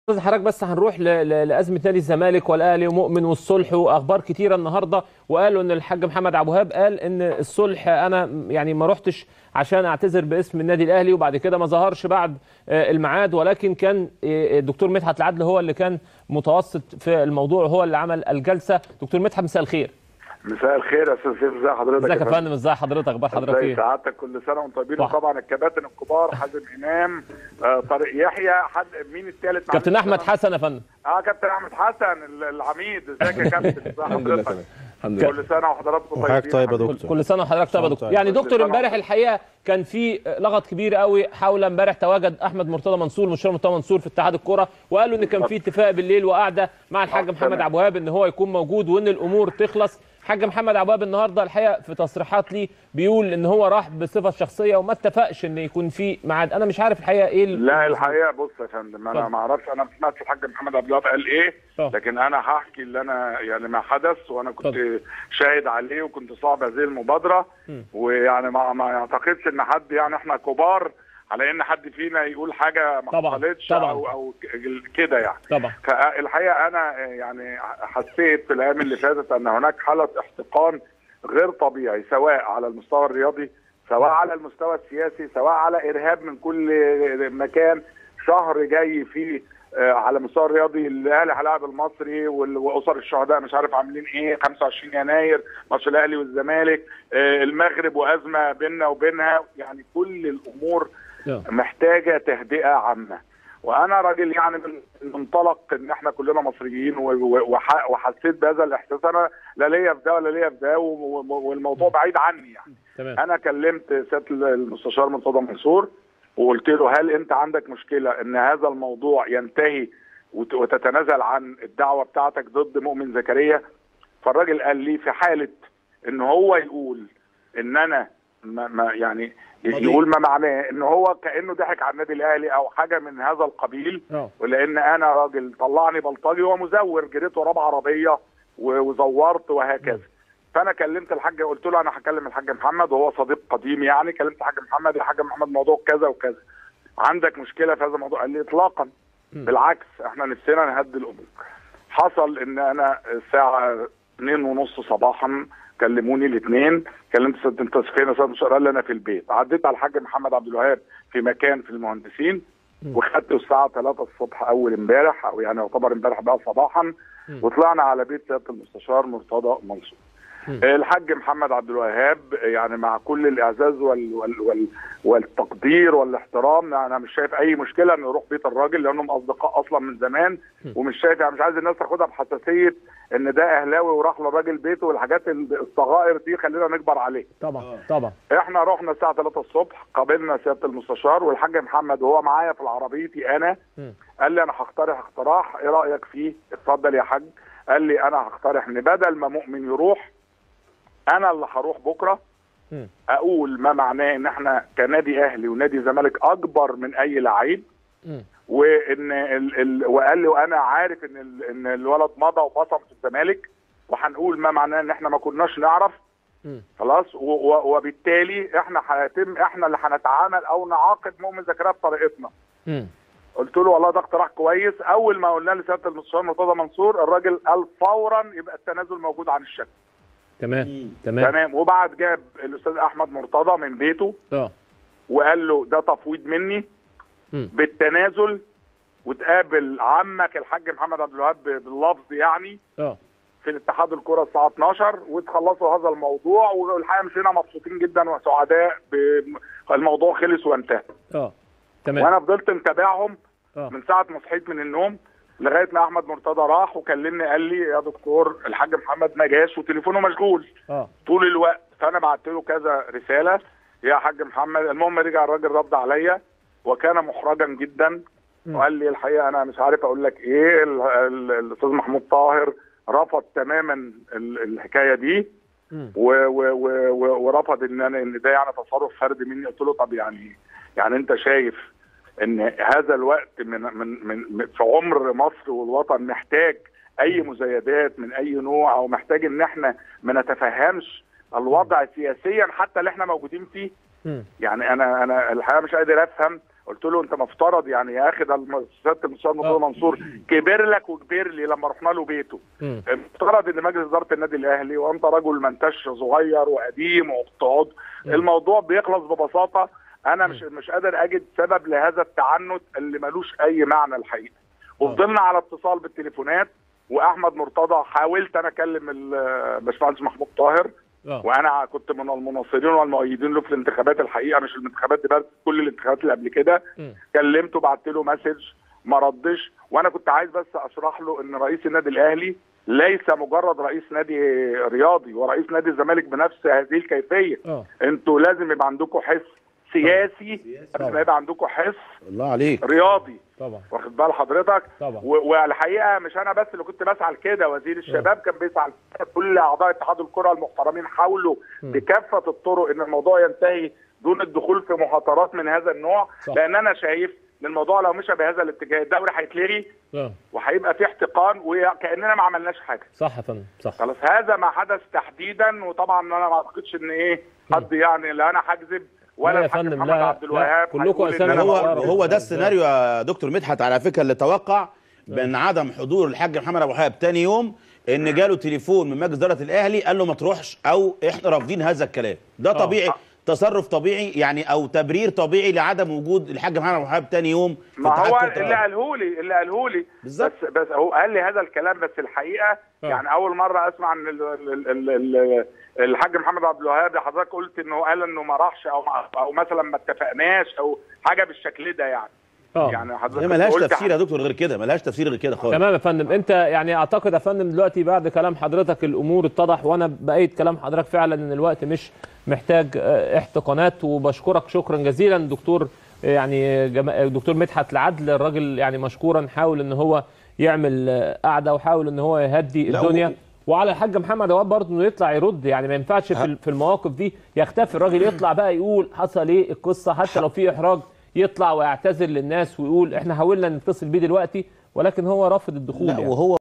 استاذ حضرتك بس هنروح ل- ل- لازمه نادي الزمالك والاهلي ومؤمن والصلح واخبار كتيره النهارده وقالوا ان الحاج محمد عبد الوهاب قال ان الصلح انا يعني ما رحتش عشان اعتذر باسم النادي الاهلي وبعد كده ما ظهرش بعد آه، الميعاد ولكن كان آه، الدكتور مدحت العدل هو اللي كان متوسط في الموضوع وهو اللي عمل الجلسه دكتور مدحت مساء الخير مساء الخير يا استاذ سيف ازي حضرتك ازيك يا فندم ازي حضرتك اخبار حضرتك ازي ايه سعادتك كل سنه وانتم طيبين صح. وطبعا الكباتن الكبار حازم امام آه طارق يحيى حد مين الثالث كابتن احمد حسن يا فندم اه كابتن احمد حسن ال- العميد ازيك يا كابتن ازي الحمد لله حضرتك تمام الحمد لله كل سنه وحضراتكم وحضرتك طيب يا حبيبي. دكتور كل سنه وحضرتك طيب يا سنة دكتور طيب. يعني كل دكتور سنة امبارح الحقيقه كان في لغط كبير قوي حول امبارح تواجد احمد مرتضى منصور مشير مرتضى منصور في اتحاد الكره وقالوا ان كان في اتفاق بالليل وقعده مع الحاج آه، محمد تمام. عبد الوهاب ان هو يكون موجود وان الامور تخلص الحاج محمد عبد الوهاب النهارده الحقيقه في تصريحات ليه بيقول ان هو راح بصفه شخصيه وما اتفقش ان يكون في ميعاد انا مش عارف الحقيقه ايه ال- لا الحقيقه بص يا فندم انا اتفضل. ما اعرفش انا ما سمعتش الحاج محمد عبد الوهاب قال ايه اه. لكن انا هحكي اللي انا يعني ما حدث وانا كنت اتفضل. شاهد عليه وكنت صاحب هذه المبادره م. ويعني ما ما اعتقدش ان حد يعني احنا كبار على ان حد فينا يقول حاجه ما طبعا، حصلتش طبعا. او او ك- كده يعني طبعا فالحقيقه انا يعني حسيت في الايام اللي فاتت ان هناك حاله احتقان غير طبيعي سواء على المستوى الرياضي سواء على المستوى السياسي سواء على ارهاب من كل مكان شهر جاي فيه آه، على المستوى الرياضي الاهلي هيلاعب المصري وال- واسر الشهداء مش عارف عاملين ايه 25 يناير ماتش الاهلي والزمالك آه، المغرب وازمه بيننا وبينها يعني كل الامور اه. محتاجه تهدئه عامه وانا راجل يعني من منطلق ان احنا كلنا مصريين و- و- وح- وحسيت بهذا الاحساس انا لا ليا في ده ولا ليا في ده و- و- والموضوع بعيد عني يعني تمام انا كلمت سياده المستشار مرتضى منصور وقلت له هل انت عندك مشكله ان هذا الموضوع ينتهي وت- وتتنازل عن الدعوه بتاعتك ضد مؤمن زكريا فالراجل قال لي في حاله ان هو يقول ان انا ما ما يعني مضي. يقول ما معناه ان هو كانه ضحك على النادي الاهلي او حاجه من هذا القبيل اه ولان انا راجل طلعني بلطجي ومزور جريت وراه بعربيه و- وزورت وهكذا فانا كلمت الحاج قلت له انا هكلم الحاج محمد وهو صديق قديم يعني كلمت الحاج محمد يا حاج محمد موضوع كذا وكذا عندك مشكله في هذا الموضوع قال لي اطلاقا بالعكس احنا نفسنا نهدي الامور حصل ان انا الساعه 2 ونص صباحا كلموني الاثنين كلمت سيد انت فين يا استاذ مشوار قال لي انا في البيت عديت على الحاج محمد عبد الوهاب في مكان في المهندسين وخدته الساعه 3 الصبح اول امبارح او يعني يعتبر امبارح بقى صباحا وطلعنا على بيت سياده المستشار مرتضى منصور الحاج محمد عبد الوهاب يعني مع كل الاعزاز وال وال وال والتقدير والاحترام يعني انا مش شايف اي مشكله ان نروح بيت الراجل لانهم اصدقاء اصلا من زمان ومش شايف يعني مش عايز الناس تاخدها بحساسيه ان ده اهلاوي وراح للراجل بيته والحاجات الصغائر دي خلينا نكبر عليه طبعا طبعا احنا رحنا الساعه 3 الصبح قابلنا سياده المستشار والحاج محمد وهو معايا في العربيتي انا مم. قال لي انا هقترح اقتراح ايه رايك فيه اتفضل يا حاج قال لي انا هقترح ان بدل ما مؤمن يروح انا اللي هروح بكره مم. اقول ما معناه ان احنا كنادي اهلي ونادي زمالك اكبر من اي لعيب مم. وان ال ال وقال لي وانا عارف ان ال ان الولد مضى وبصم في الزمالك وهنقول ما معناه ان احنا ما كناش نعرف مم. خلاص و- و- وبالتالي احنا هيتم احنا اللي هنتعامل او نعاقب مؤمن زكريا بطريقتنا مم. قلت له والله ده اقتراح كويس اول ما قلنا لسياده المستشار مرتضى منصور الراجل قال فورا يبقى التنازل موجود عن الشك تمام تمام تمام وبعد جاب الاستاذ احمد مرتضى من بيته اه وقال له ده تفويض مني مم. بالتنازل وتقابل عمك الحاج محمد عبد الوهاب باللفظ يعني اه في الاتحاد الكره الساعه 12 وتخلصوا هذا الموضوع والحقيقه مشينا مبسوطين جدا وسعداء ب- الموضوع خلص وانتهى اه تمام وانا فضلت متابعهم اه من ساعه ما صحيت من النوم لغايه ما احمد مرتضى راح وكلمني قال لي يا دكتور الحاج محمد ما جاش وتليفونه مشغول اه طول الوقت فانا بعت له كذا رساله يا حاج محمد المهم رجع الراجل رد عليا وكان محرجا جدا مم. وقال لي الحقيقه انا مش عارف اقول لك ايه ال- ال- الاستاذ محمود طاهر رفض تماما ال- الحكايه دي مم. و و و و ورفض ان انا ان ده يعني تصرف فردي مني قلت له طب يعني يعني انت شايف ان هذا الوقت من من من من- في عمر مصر والوطن محتاج اي مزايدات من اي نوع او محتاج ان احنا ما نتفهمش الوضع سياسيا حتى اللي احنا موجودين فيه مم. يعني انا انا الحقيقه مش قادر افهم قلت له انت مفترض يعني يا اخي ده الم- سياده المستشار مرتضى آه. منصور كبر لك وكبر لي لما رحنا له بيته مم. المفترض ان مجلس اداره النادي الاهلي وانت رجل منتش صغير وقديم وقطعود الموضوع بيخلص ببساطه انا مش مش قادر اجد سبب لهذا التعنت اللي ملوش اي معنى الحقيقه وفضلنا على اتصال بالتليفونات واحمد مرتضى حاولت انا اكلم ال- باشمهندس محمود طاهر اه وانا كنت من المناصرين والمؤيدين له في الانتخابات الحقيقه مش الانتخابات دي بس كل الانتخابات اللي قبل كده مم. كلمته بعت له مسج ما ردش وانا كنت عايز بس اشرح له ان رئيس النادي الاهلي ليس مجرد رئيس نادي رياضي ورئيس نادي الزمالك بنفس هذه الكيفيه اه انتوا لازم يبقى عندكم حس سياسي قبل طبعا. ما يبقى عندكم حس الله عليك رياضي طبعا واخد بال حضرتك طبعا. و- والحقيقه مش انا بس اللي كنت بسعى لكده وزير الشباب كان بيسعى لكده. كل اعضاء اتحاد الكره المحترمين حاولوا بكافه الطرق ان الموضوع ينتهي دون الدخول في مخاطرات من هذا النوع صح. لان انا شايف ان الموضوع لو مشى بهذا الاتجاه الدوري هيتلغي اه وهيبقى في احتقان وكاننا ما عملناش حاجه صح يا فندم صح خلاص هذا ما حدث تحديدا وطبعا انا ما اعتقدش ان ايه حد يعني لا انا هكذب لا ولا يا الحاج فندم، محمد لا، عبد لا، الوهاب كلكم هيقول إن أسامي أنا هو محترم. هو ده إزاي؟ السيناريو يا دكتور مدحت على فكره اللي توقع بان عدم حضور الحاج محمد ابو وهاب تاني يوم ان جاله تليفون من مجلس اداره الاهلي قال له ما تروحش او احنا رافضين هذا الكلام ده آه. طبيعي تصرف طبيعي يعني او تبرير طبيعي لعدم وجود الحاج محمد ابو وهاب تاني يوم في ما اتحاد هو كرة اللي القدم. قاله لي اللي قاله لي بالظبط. بس بس هو قال لي هذا الكلام بس الحقيقه آه. يعني اول مره اسمع ان ال- ال- ال- ال- الحاج محمد عبد الوهاب حضرتك قلت انه قال انه ما راحش او او مثلا ما اتفقناش او حاجه بالشكل ده يعني اه يعني حضرتك هي ملهاش قلت تفسير يا دكتور غير كده ملهاش تفسير غير كده خالص تمام يا فندم انت يعني اعتقد يا فندم دلوقتي بعد كلام حضرتك الامور اتضح وانا بايد كلام حضرتك فعلا ان الوقت مش محتاج اه، احتقانات وبشكرك شكرا جزيلا دكتور اه، يعني جما- دكتور مدحت العدل الراجل يعني مشكورا حاول ان هو يعمل اه، قعده وحاول ان هو يهدي لا، الدنيا و- وعلى الحاج محمد عواد برضه انه يطلع يرد يعني ما ينفعش في في المواقف دي يختفي الراجل يطلع بقى يقول حصل ايه القصه حتى لو في احراج يطلع ويعتذر للناس ويقول احنا حاولنا نتصل بيه دلوقتي ولكن هو رافض الدخول لا يعني. وهو